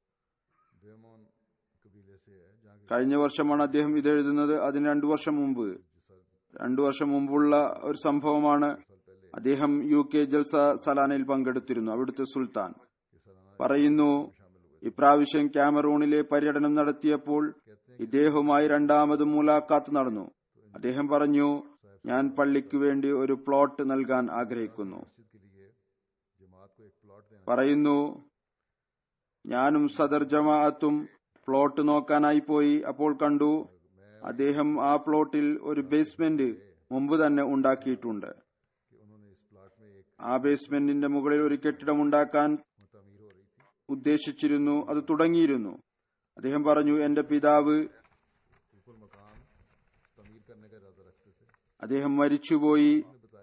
കഴിഞ്ഞ വർഷമാണ് അദ്ദേഹം ഇത് എഴുതുന്നത് അതിന് രണ്ടു വർഷം മുമ്പ് രണ്ടു വർഷം മുമ്പുള്ള ഒരു സംഭവമാണ് അദ്ദേഹം യു കെ ജൽസ സലാനയിൽ പങ്കെടുത്തിരുന്നു അവിടുത്തെ സുൽത്താൻ പറയുന്നു ഇപ്രാവശ്യം ക്യാമറൂണിലെ പര്യടനം നടത്തിയപ്പോൾ ഇദ്ദേഹവുമായി രണ്ടാമത് മുലാഖാത്ത് നടന്നു അദ്ദേഹം പറഞ്ഞു ഞാൻ പള്ളിക്ക് വേണ്ടി ഒരു പ്ലോട്ട് നൽകാൻ ആഗ്രഹിക്കുന്നു പറയുന്നു ഞാനും സദർ ജമാഅത്തും പ്ലോട്ട് നോക്കാനായി പോയി അപ്പോൾ കണ്ടു അദ്ദേഹം ആ പ്ലോട്ടിൽ ഒരു ബേസ്മെന്റ് മുമ്പ് തന്നെ ഉണ്ടാക്കിയിട്ടുണ്ട് ആ ബേസ്മെന്റിന്റെ മുകളിൽ ഒരു കെട്ടിടം ഉണ്ടാക്കാൻ ഉദ്ദേശിച്ചിരുന്നു അത് തുടങ്ങിയിരുന്നു അദ്ദേഹം പറഞ്ഞു എന്റെ പിതാവ് അദ്ദേഹം മരിച്ചുപോയി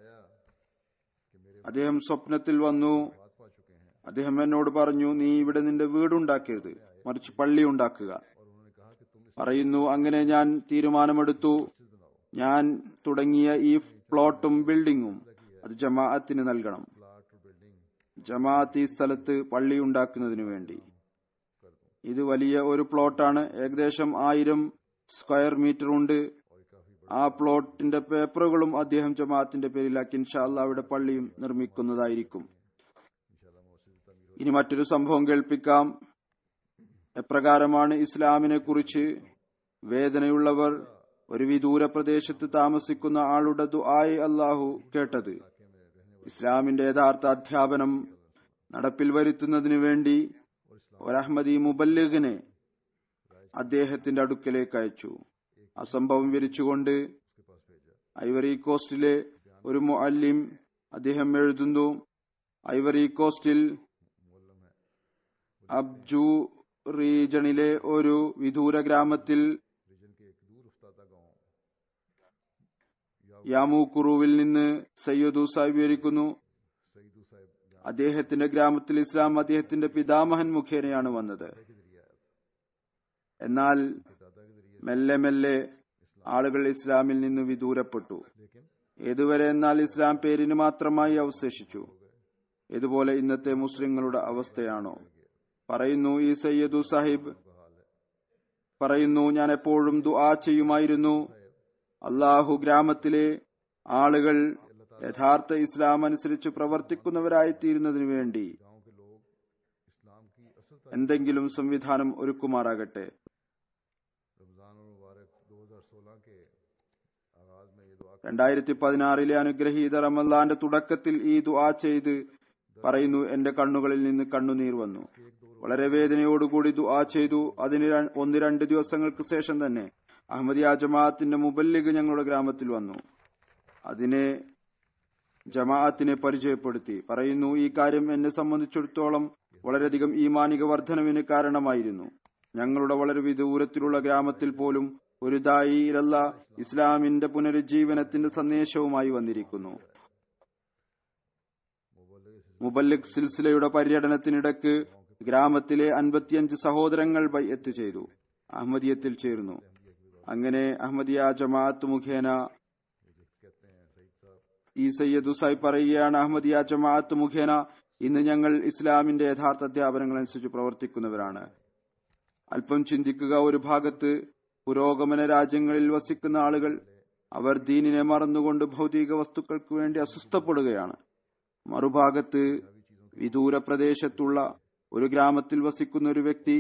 അദ്ദേഹം സ്വപ്നത്തിൽ വന്നു അദ്ദേഹം എന്നോട് പറഞ്ഞു നീ ഇവിടെ നിന്റെ വീടുണ്ടാക്കരുത് മറിച്ച് പള്ളി ഉണ്ടാക്കുക പറയുന്നു അങ്ങനെ ഞാൻ തീരുമാനമെടുത്തു ഞാൻ തുടങ്ങിയ ഈ പ്ലോട്ടും ബിൽഡിങ്ങും അത് ജമാഅത്തിന് നൽകണം ജമാഅത്ത് ഈ സ്ഥലത്ത് പള്ളി ഉണ്ടാക്കുന്നതിനു വേണ്ടി ഇത് വലിയ ഒരു പ്ലോട്ടാണ് ഏകദേശം ആയിരം സ്ക്വയർ മീറ്റർ ഉണ്ട് ആ പ്ലോട്ടിന്റെ പേപ്പറുകളും അദ്ദേഹം ജമാഅത്തിന്റെ പേരിലാക്കി ഇൻഷാല്ല അവിടെ പള്ളിയും നിർമ്മിക്കുന്നതായിരിക്കും ഇനി മറ്റൊരു സംഭവം കേൾപ്പിക്കാം എപ്രകാരമാണ് ഇസ്ലാമിനെ കുറിച്ച് വേദനയുള്ളവർ ഒരു വിദൂര പ്രദേശത്ത് താമസിക്കുന്ന ആളുടെ ദുആയി അള്ളാഹു കേട്ടത് ഇസ്ലാമിന്റെ യഥാർത്ഥ അധ്യാപനം നടപ്പിൽ വരുത്തുന്നതിനു വേണ്ടി ഒരഹമ്മദി മുബല്ലിഗിനെ അദ്ദേഹത്തിന്റെ അടുക്കലേക്ക് അയച്ചു ആ സംഭവം വിവരിച്ചുകൊണ്ട് ഐവറി കോസ്റ്റിലെ ഒരു മുഅല്ലിം അദ്ദേഹം എഴുതുന്നു ഐവറി കോസ്റ്റിൽ അബ്ജു റീജണിലെ ഒരു വിദൂര ഗ്രാമത്തിൽ യാമൂക്കുറുവിൽ നിന്ന് സയ്യദു സാഹിബ് വിവരിക്കുന്നു അദ്ദേഹത്തിന്റെ ഗ്രാമത്തിൽ ഇസ്ലാം അദ്ദേഹത്തിന്റെ പിതാമഹൻ മുഖേനയാണ് വന്നത് എന്നാൽ മെല്ലെ മെല്ലെ ആളുകൾ ഇസ്ലാമിൽ നിന്ന് വിദൂരപ്പെട്ടു ഏതുവരെ എന്നാൽ ഇസ്ലാം പേരിന് മാത്രമായി അവശേഷിച്ചു ഇതുപോലെ ഇന്നത്തെ മുസ്ലിങ്ങളുടെ അവസ്ഥയാണോ പറയുന്നു ഈ സയ്യദു സാഹിബ് പറയുന്നു ഞാൻ എപ്പോഴും ദുആ ചെയ്യുമായിരുന്നു അള്ളാഹു ഗ്രാമത്തിലെ ആളുകൾ യഥാർത്ഥ ഇസ്ലാം അനുസരിച്ച് പ്രവർത്തിക്കുന്നവരായി തീരുന്നതിനു വേണ്ടി എന്തെങ്കിലും സംവിധാനം ഒരുക്കുമാറാകട്ടെ രണ്ടായിരത്തി പതിനാറിലെ അനുഗ്രഹീത റമല്ലാന്റെ തുടക്കത്തിൽ ഈ ദുആ ചെയ്ത് പറയുന്നു എന്റെ കണ്ണുകളിൽ നിന്ന് കണ്ണുനീർ വന്നു വളരെ വേദനയോടുകൂടി ദുആ ചെയ്തു അതിന് ര- ഒന്ന് രണ്ട് ദിവസങ്ങൾക്ക് ശേഷം തന്നെ അഹമ്മദിയ ജമാഅത്തിന്റെ മുബല്ലിഗ് ഞങ്ങളുടെ ഗ്രാമത്തിൽ വന്നു അതിനെ ജമാഅത്തിനെ പരിചയപ്പെടുത്തി പറയുന്നു ഈ കാര്യം എന്നെ സംബന്ധിച്ചിടത്തോളം വളരെയധികം ഈമാനിക വർധനവിന് കാരണമായിരുന്നു ഞങ്ങളുടെ വളരെ വിദൂരത്തിലുള്ള ഗ്രാമത്തിൽ പോലും ഒരു ദായിരല്ല ഇസ്ലാമിന്റെ പുനരുജ്ജീവനത്തിന്റെ സന്ദേശവുമായി വന്നിരിക്കുന്നു മുബല്ലിക് സിൽസിലയുടെ പര്യടനത്തിനിടക്ക് ഗ്രാമത്തിലെ അൻപത്തിയഞ്ച് സഹോദരങ്ങൾ ബൈഅത്ത് ചെയ്തു അഹമ്മദിയത്തിൽ ചേർന്നു അങ്ങനെ അഹമ്മദിയ ജമാഅത്ത് മുഖേന ഈ സയ്യദ് സാഹിബ് പറയുകയാണ് അഹമ്മദിയ ജമാഅത്ത് മുഖേന ഇന്ന് ഞങ്ങൾ ഇസ്ലാമിന്റെ യഥാർത്ഥ അധ്യാപനങ്ങൾ അനുസരിച്ച് പ്രവർത്തിക്കുന്നവരാണ് അല്പം ചിന്തിക്കുക ഒരു ഭാഗത്ത് പുരോഗമന രാജ്യങ്ങളിൽ വസിക്കുന്ന ആളുകൾ അവർ ദീനിനെ മറന്നുകൊണ്ട് ഭൗതിക വസ്തുക്കൾക്ക് വേണ്ടി അസ്വസ്ഥപ്പെടുകയാണ് മറുഭാഗത്ത് വിദൂര പ്രദേശത്തുള്ള ഒരു ഗ്രാമത്തിൽ വസിക്കുന്ന ഒരു വ്യക്തി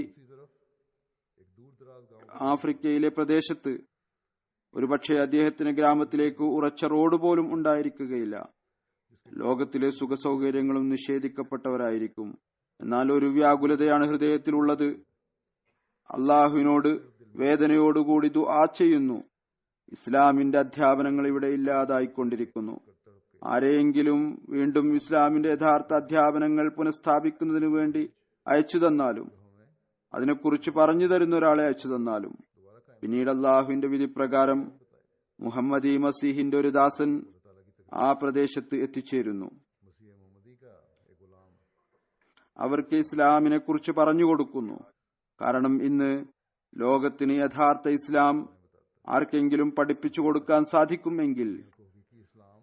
ആഫ്രിക്കയിലെ പ്രദേശത്ത് ഒരുപക്ഷെ അദ്ദേഹത്തിന് ഗ്രാമത്തിലേക്ക് ഉറച്ച റോഡ് പോലും ഉണ്ടായിരിക്കുകയില്ല ലോകത്തിലെ സുഖസൗകര്യങ്ങളും നിഷേധിക്കപ്പെട്ടവരായിരിക്കും എന്നാൽ ഒരു വ്യാകുലതയാണ് ഹൃദയത്തിലുള്ളത് അള്ളാഹുവിനോട് വേദനയോടുകൂടി ദുആ ചെയ്യുന്നു ഇസ്ലാമിന്റെ അധ്യാപനങ്ങൾ ഇവിടെ ഇല്ലാതായിക്കൊണ്ടിരിക്കുന്നു ആരെയെങ്കിലും വീണ്ടും ഇസ്ലാമിന്റെ യഥാർത്ഥ അധ്യാപനങ്ങൾ പുനഃസ്ഥാപിക്കുന്നതിനു വേണ്ടി അയച്ചു തന്നാലും അതിനെക്കുറിച്ച് പറഞ്ഞു തരുന്ന ഒരാളെ അയച്ചു തന്നാലും പിന്നീട് അള്ളാഹുവിന്റെ വിധി പ്രകാരം മുഹമ്മദി മസീഹിന്റെ ഒരു ദാസൻ ആ പ്രദേശത്ത് എത്തിച്ചേരുന്നു मसीह मोहम्मदी का एक गुलाम അവർക്ക് ഇസ്ലാമിനെ കുറിച്ച് പറഞ്ഞു കൊടുക്കുന്നു കാരണം ഇന്ന് ലോകത്തിന് യഥാർത്ഥ ഇസ്ലാം ആർക്കെങ്കിലും പഠിപ്പിച്ചു കൊടുക്കാൻ സാധിക്കുമെങ്കിൽ को हकीकी इस्लाम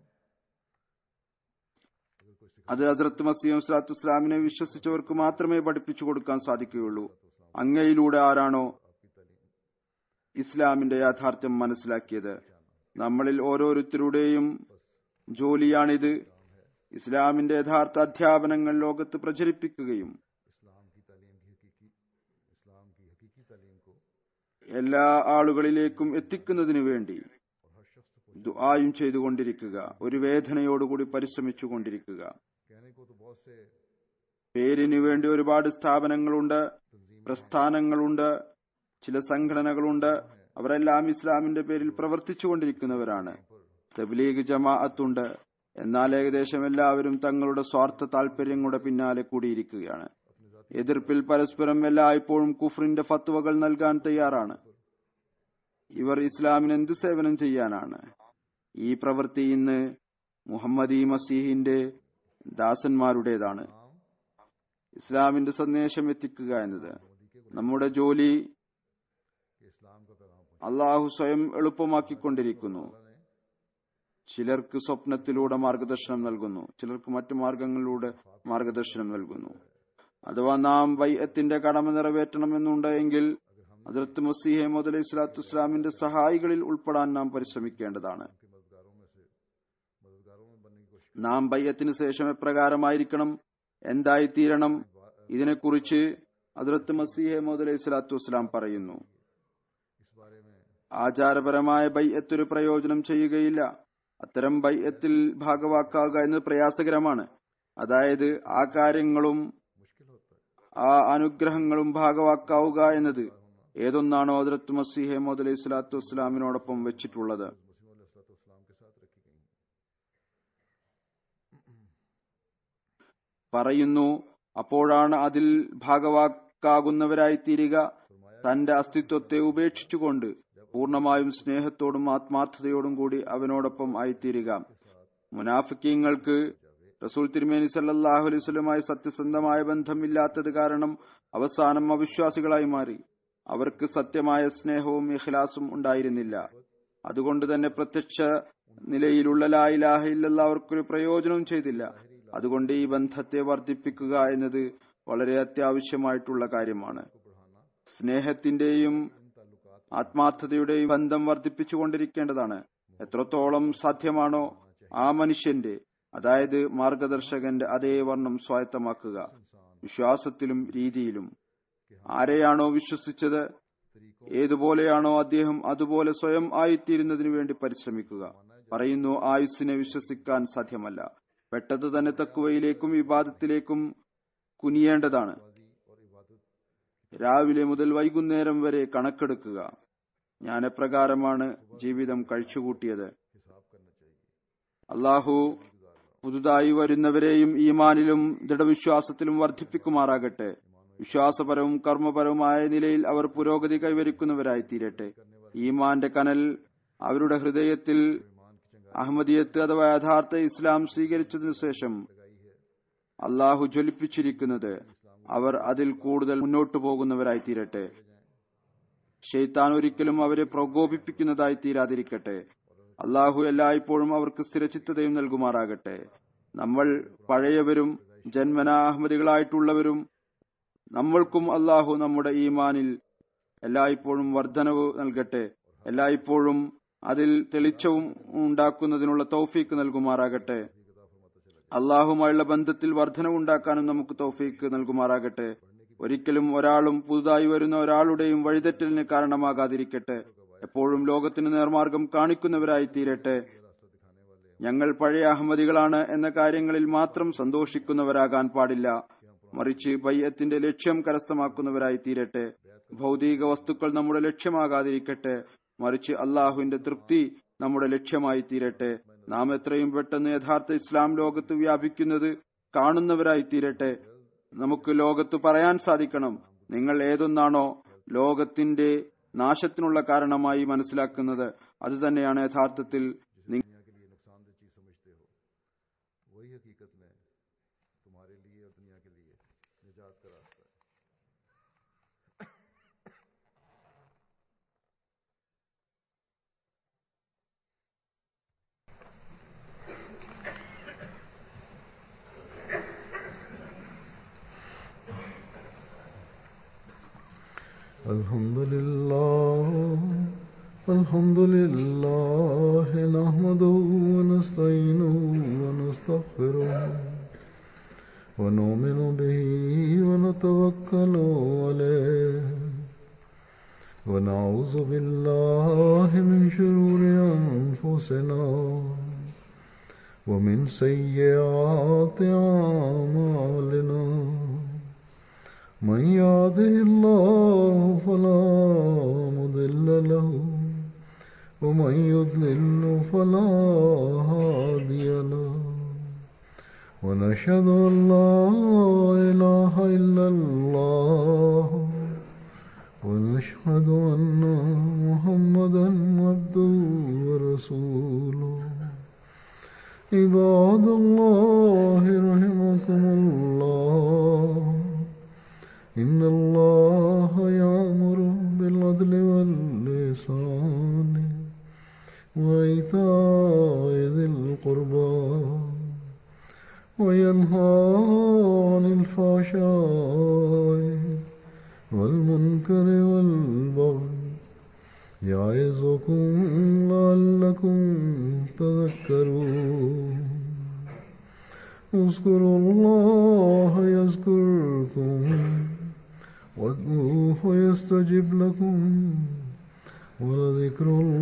അത് ഹസ്രത്ത് മസീം സ്വലാത്തു ഇസ്ലാമിനെ വിശ്വസിച്ചവർക്ക് മാത്രമേ പഠിപ്പിച്ചു കൊടുക്കാൻ സാധിക്കുകയുള്ളൂ അങ്ങയിലൂടെ ആരാണോ ഇസ്ലാമിന്റെ യാഥാർത്ഥ്യം മനസ്സിലാക്കിയത് നമ്മളിൽ ഓരോരുത്തരുടെയും ജോലിയാണിത് ഇസ്ലാമിന്റെ യഥാർത്ഥ അധ്യാപനങ്ങൾ ലോകത്ത് പ്രചരിപ്പിക്കുകയും इस्लाम की तालीम की हकीकी इस्लाम की हकीकी तालीम को എല്ലാ ആളുകളിലേക്കും എത്തിക്കുന്നതിനു വേണ്ടി ദുആയും ചെയ്തുകൊണ്ടിരിക്കുക ഒരു വേദനയോടുകൂടി പരിശ്രമിച്ചുകൊണ്ടിരിക്കുക कहने को तो बहुत से പേരിനു വേണ്ടി ഒരുപാട് സ്ഥാപനങ്ങളുണ്ട് പ്രസ്ഥാനങ്ങളുണ്ട് ചില സംഘടനകളുണ്ട് അവരെല്ലാം ഇസ്ലാമിന്റെ പേരിൽ പ്രവർത്തിച്ചുകൊണ്ടിരിക്കുന്നവരാണ് തബ്ലീഗ് ജമാഅത്തുണ്ട് എന്നാൽ ഏകദേശം എല്ലാവരും തങ്ങളുടെ സ്വാർത്ഥ താല്പര്യങ്ങളുടെ പിന്നാലെ കൂടിയിരിക്കുകയാണ് എതിർപ്പിൽ പരസ്പരം എല്ലായ്പ്പോഴും കുഫറിന്റെ ഫത്വകൾ നൽകാൻ തയ്യാറാണ് ഇവർ ഇസ്ലാമിന് എന്ത് സേവനം ചെയ്യാനാണ് ഈ പ്രവൃത്തി ഇന്ന് മുഹമ്മദി മസീഹിന്റെ ദാസന്മാരുടേതാണ് ഇസ്ലാമിന്റെ സന്ദേശം എത്തിക്കുക എന്നത് നമ്മുടെ ജോലി कि इस्लाम का पैगाम पहुंचा അള്ളാഹു സ്വയം എളുപ്പമാക്കിക്കൊണ്ടിരിക്കുന്നു ചിലർക്ക് സ്വപ്നത്തിലൂടെ മാർഗദർശനം നൽകുന്നു ചിലർക്ക് മറ്റു മാർഗങ്ങളിലൂടെ മാർഗദർശനം നൽകുന്നു അഥവാ നാം വൈയത്തിന്റെ കടമ നിറവേറ്റണമെന്നുണ്ട് എങ്കിൽ അതിർത്ത് മസീഹെ മുതൽ ഇസ്ലാത്തു ഇസ്ലാമിന്റെ സഹായികളിൽ ഉൾപ്പെടാൻ നാം പരിശ്രമിക്കേണ്ടതാണ് के मददगारों में से मददगारों में बनने की कोशिश നാം ബയ്യത്തിന് ശേഷം എപ്രകാരമായിരിക്കണം എന്തായി തീരണം ഇതിനെക്കുറിച്ച് അതിർത്ത് മസീഹെ മുതൽ ഇസ്ലാത്തു വസ്സലാം പറയുന്നു इस बारे में ആചാരപരമായ ബയ്യത്ത് ഒരു പ്രയോജനം ചെയ്യുകയില്ല അത്തരം ബയ്യത്തിൽ ഭാഗവാക്കാവുക എന്നത് പ്രയാസകരമാണ് അതായത് ആ കാര്യങ്ങളും मुश्किल होता है ആ അനുഗ്രഹങ്ങളും ഭാഗവാക്കാവുക എന്നത് ഏതൊന്നാണോ അതിർത്ത് മസീഹെ മുതൽ ഇസ്ലാത്തു വസ്സലാമിനോടൊപ്പം വെച്ചിട്ടുള്ളത് मुस्लिम इस्लाम के साथ रखी गई हैं। പറയുന്നു അപ്പോഴാണ് അതിൽ ഭാഗവാക്കാകുന്നവരായി തീരുക തന്റെ അസ്തിത്വത്തെ ഉപേക്ഷിച്ചുകൊണ്ട് പൂർണ്ണമായും സ്നേഹത്തോടും ആത്മാർത്ഥതയോടും കൂടി അവനോടൊപ്പം ആയിത്തീരുക മുനാഫിക്കീങ്ങൾക്ക് റസൂൽ തിരുമേനി സല്ലല്ലാഹു അലൈഹി വസല്ലമയുമായി സത്യസന്ധമായ ബന്ധമില്ലാത്തത് കാരണം അവസാനം അവിശ്വാസികളായി മാറി അവർക്ക് സത്യമായ സ്നേഹവും ഇഖ്ലാസും ഉണ്ടായിരുന്നില്ല അതുകൊണ്ട് തന്നെ പ്രത്യക്ഷ നിലയിലുള്ള ലാ ഇലാഹ ഇല്ലല്ലാഹ് അവർക്കൊരു പ്രയോജനവും ചെയ്തില്ല അതുകൊണ്ട് ഈ ബന്ധത്തെ വർദ്ധിപ്പിക്കുക എന്നത് വളരെ അത്യാവശ്യമായിട്ടുള്ള കാര്യമാണ് സ്നേഹത്തിന്റെയും ആത്മാർത്ഥതയുടെയും ബന്ധം വർദ്ധിപ്പിച്ചുകൊണ്ടിരിക്കേണ്ടതാണ് എത്രത്തോളം സാധ്യമാണോ ആ മനുഷ്യന്റെ അതായത് മാർഗദർശകന്റെ അതേ വർണ്ണം സ്വായത്തമാക്കുക വിശ്വാസത്തിലും രീതിയിലും ആരെയാണോ വിശ്വസിച്ചത് ഏതുപോലെയാണോ അദ്ദേഹം അതുപോലെ സ്വയം ആയിത്തീരുന്നതിനു വേണ്ടി പരിശ്രമിക്കുക പറയുന്നു ആയുസ്സിനെ വിശ്വസിക്കാൻ സാധ്യമല്ല പെട്ടത് തന്നെ തക്കുവയിലേക്കും വിവാദത്തിലേക്കും കുനിയേണ്ടതാണ് രാവിലെ മുതൽ വൈകുന്നേരം വരെ കണക്കെടുക്കുക ഞാൻ എപ്രകാരമാണ് ജീവിതം കഴിച്ചുകൂട്ടിയത് അള്ളാഹു പുതുതായി വരുന്നവരെയും ഈമാനിലും ദൃഢവിശ്വാസത്തിലും വർദ്ധിപ്പിക്കുമാറാകട്ടെ വിശ്വാസപരവും കർമ്മപരവുമായ നിലയിൽ അവർ പുരോഗതി കൈവരിക്കുന്നവരായി തീരട്ടെ ഈമാന്റെ കനൽ അവരുടെ ഹൃദയത്തിൽ അഹമ്മദിയത്ത് അഥവാ യഥാർത്ഥ ഇസ്ലാം സ്വീകരിച്ചതിനു ശേഷം അള്ളാഹു ജ്വലിപ്പിച്ചിരിക്കുന്നത് അവർ അതിൽ കൂടുതൽ മുന്നോട്ടു പോകുന്നവരായി തീരട്ടെ ഷെയ്ത്താൻ ഒരിക്കലും അവരെ പ്രകോപിപ്പിക്കുന്നതായി തീരാതിരിക്കട്ടെ അള്ളാഹു എല്ലായ്പ്പോഴും അവർക്ക് സ്ഥിരചിത്തതയും നൽകുമാറാകട്ടെ നമ്മൾ പഴയവരും ജന്മന അഹമ്മദികളായിട്ടുള്ളവരും നമ്മൾക്കും അള്ളാഹു നമ്മുടെ ഈമാനിൽ എല്ലായ്പ്പോഴും വർധനവ് നൽകട്ടെ എല്ലായ്പ്പോഴും അതിൽ തെളിച്ചവും ഉണ്ടാക്കുന്നതിനുള്ള തൗഫീക്ക് നൽകുമാറാകട്ടെ അള്ളാഹുമായുള്ള ബന്ധത്തിൽ വർധനവുണ്ടാക്കാനും നമുക്ക് തൗഫീക്ക് നൽകുമാറാകട്ടെ ഒരിക്കലും ഒരാളും പുതുതായി വരുന്ന ഒരാളുടെയും വഴിതെറ്റലിന് കാരണമാകാതിരിക്കട്ടെ എപ്പോഴും ലോകത്തിന് നേർമാർഗം കാണിക്കുന്നവരായി തീരട്ടെ ഞങ്ങൾ പഴയ അഹമ്മദികളാണ് എന്ന കാര്യങ്ങളിൽ മാത്രം സന്തോഷിക്കുന്നവരാകാൻ പാടില്ല മറിച്ച് ബയ്യത്തിന്റെ ലക്ഷ്യം കരസ്ഥമാക്കുന്നവരായി തീരട്ടെ ഭൗതിക വസ്തുക്കൾ നമ്മുടെ ലക്ഷ്യമാകാതിരിക്കട്ടെ മറിച്ച് അള്ളാഹുവിന്റെ തൃപ്തി നമ്മുടെ ലക്ഷ്യമായി തീരട്ടെ നാം എത്രയും പെട്ടെന്ന് യഥാർത്ഥ ഇസ്ലാം ലോകത്ത് വ്യാപിക്കുന്നത് കാണുന്നവരായി തീരട്ടെ നമുക്ക് ലോകത്ത് പറയാൻ സാധിക്കണം നിങ്ങൾ ഏതൊന്നാണോ ലോകത്തിന്റെ നാശത്തിനുള്ള കാരണമായി മനസ്സിലാക്കുന്നത് അത് തന്നെയാണ് യഥാർത്ഥത്തിൽ നി- दुनिया के लिए नुकसानदेह चीज समझते हो वही हकीकत में तुम्हारे लिए और दुनिया के लिए निजात का रास्ता है الحمد لله الحمد لله نحمده ونستعينه ونستغفره ونؤمن به ونتوكل عليه ونعوذ بالله من شرور أنفسنا ومن سيئات أعمالنا من يهده الله فلا مضل له ومن يضلل فلا هادي له ونشهد ان لا اله الا الله ونشهد ان محمدا عبده ورسوله عباد الله رحمكم الله إن الله يأمر بالعدل واللسان وإيتاء ذي القربى وينهى عن الفحشاء والمنكر والبغي يعظكم لعلكم تذكرون اذكروا الله يذكركم وادعوه يستجب لكم ولذكر الله